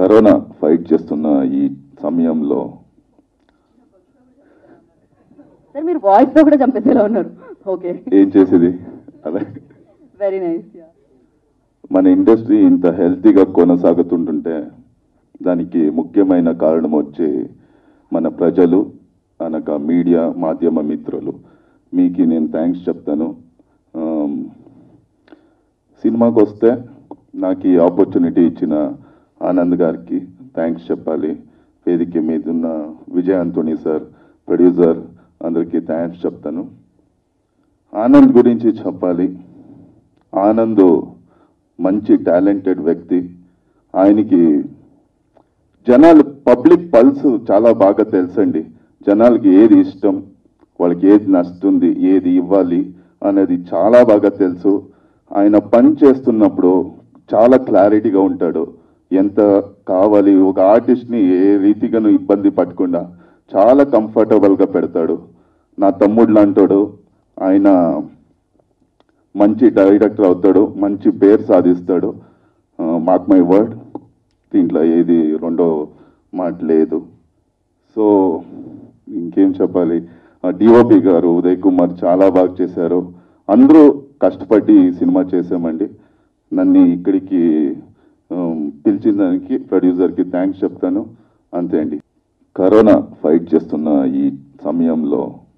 corona fight చేస్తున్న ఈ సమయంలో సార్ మీరు వాయిస్ తో కూడా చంపేసేలా ఉన్నారు ఓకే ఏం చేసేది అదే వెరీ నైస్ మన ఇండస్ట్రీ ఇంత హెల్తీగా కొనసాగుతుంటుంటే దానికి ముఖ్యమైన కారణం వచ్చి మన ప్రజలు అనగా మీడియా మాధ్యమ మిత్రులు మీకు నేను థ్యాంక్స్ చెప్తాను ఆమ్, సినిమాకి వస్తే నాకు ఈ ఆపర్చునిటీ ఇచ్చిన ఆనంద్ గారికి థ్యాంక్స్ చెప్పాలి వేదిక మీద ఉన్న విజయ్ ఆంటోనీ సార్ ప్రొడ్యూసర్ అందరికీ థ్యాంక్స్ చెప్తాను ఆనంద్ గురించి చెప్పాలి ఆనంద్ మంచి టాలెంటెడ్ వ్యక్తి ఆయనకి జనాలు పబ్లిక్ పల్స్ చాలా బాగా తెలుసండి జనాలకి ఏది ఇష్టం వాళ్ళకి ఏది నచ్చుతుంది ఏది ఇవ్వాలి అనేది చాలా బాగా తెలుసు ఆయన పని చేస్తున్నప్పుడు చాలా క్లారిటీగా ఉంటాడు ఎంత కావాలి ఒక ఆర్టిస్ట్ని ఏ రీతిగాను ఇబ్బంది పడకుండా చాలా కంఫర్టబుల్గా పెడతాడు నా తమ్ముడు లాంటాడు ఆయన మంచి డైరెక్టర్ అవుతాడు మంచి పేరు సాధిస్తాడు మాక్ మై వర్డ్ దీంట్లో ఏది రెండో మాట లేదు సో ఇంకేం చెప్పాలి డిఓపి గారు ఉదయ్ కుమార్ చాలా బాగా చేశారు అందరూ కష్టపడి ఈ సినిమా చేసామండి నన్ను ఇక్కడికి ఉమ్, పిలిచిన దానికి ప్రొడ్యూసర్కి థ్యాంక్స్ చెప్తాను అంతే అండి కరోనా ఫైట్ చేస్తున్న ఈ సమయంలో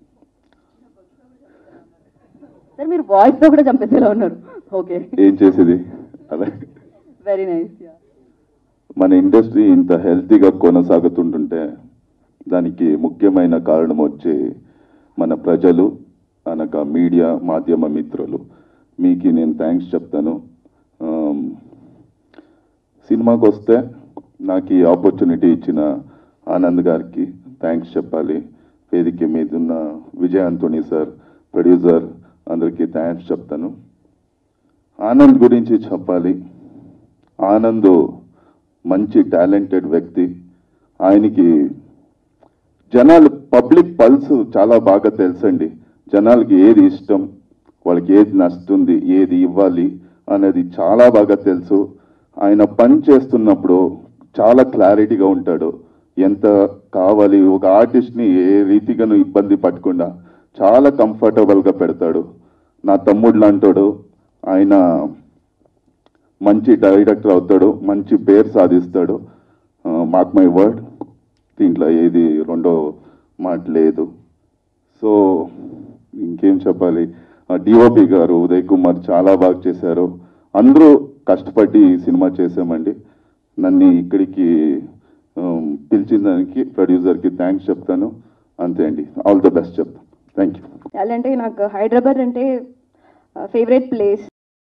సార్ మీరు వాయిస్ తో కూడా చంపేసేలా ఉన్నారు ఓకే ఏం చేసేది అదే వెరీ నైస్ మన ఇండస్ట్రీ ఇంత హెల్తీగా కొనసాగుతుంటుంటే దానికి ముఖ్యమైన కారణం వచ్చి మన ప్రజలు అనగా మీడియా మాధ్యమ మిత్రులు మీకు నేను థ్యాంక్స్ చెప్తాను ఆమ్, సినిమాకి వస్తే నాకు ఈ ఆపర్చునిటీ ఇచ్చిన ఆనంద్ గారికి థ్యాంక్స్ చెప్పాలి వేదిక మీద ఉన్న విజయ్ ఆంటోనీ సార్ ప్రొడ్యూసర్ అందరికీ థ్యాంక్స్ చెప్తాను ఆనంద్ గురించి చెప్పాలి ఆనంద్ మంచి టాలెంటెడ్ వ్యక్తి ఆయనకి జనాలు పబ్లిక్ పల్స్ చాలా బాగా తెలుసండి జనాలకి ఏది ఇష్టం వాళ్ళకి ఏది నచ్చుతుంది ఏది ఇవ్వాలి అనేది చాలా బాగా తెలుసు ఆయన పని చేస్తున్నప్పుడు చాలా క్లారిటీగా ఉంటాడు ఎంత కావాలి ఒక ఆర్టిస్ట్ని ఏ రీతిగాను ఇబ్బంది పడకుండా చాలా కంఫర్టబుల్గా పెడతాడు నా తమ్ముడు లాంటాడు ఆయన మంచి డైరెక్టర్ అవుతాడు మంచి పేరు సాధిస్తాడు మాక్ మై వర్డ్ దీంట్లో ఏది రెండో మాట లేదు సో ఇంకేం చెప్పాలి డిఓపి గారు ఉదయ్ కుమార్ చాలా బాగా చేశారు అందరూ కష్టపడి ఈ సినిమా చేసామండి నన్ను ఇక్కడికి ఉమ్, పిలిచిన దానికి ప్రొడ్యూసర్కి థ్యాంక్స్ చెప్తాను అంతే అండి ఆల్ ద బెస్ట్ చెప్తాను థ్యాంక్ యూ అంటే నాకు హైదరాబాద్ అంటే ఫేవరెట్ ప్లేస్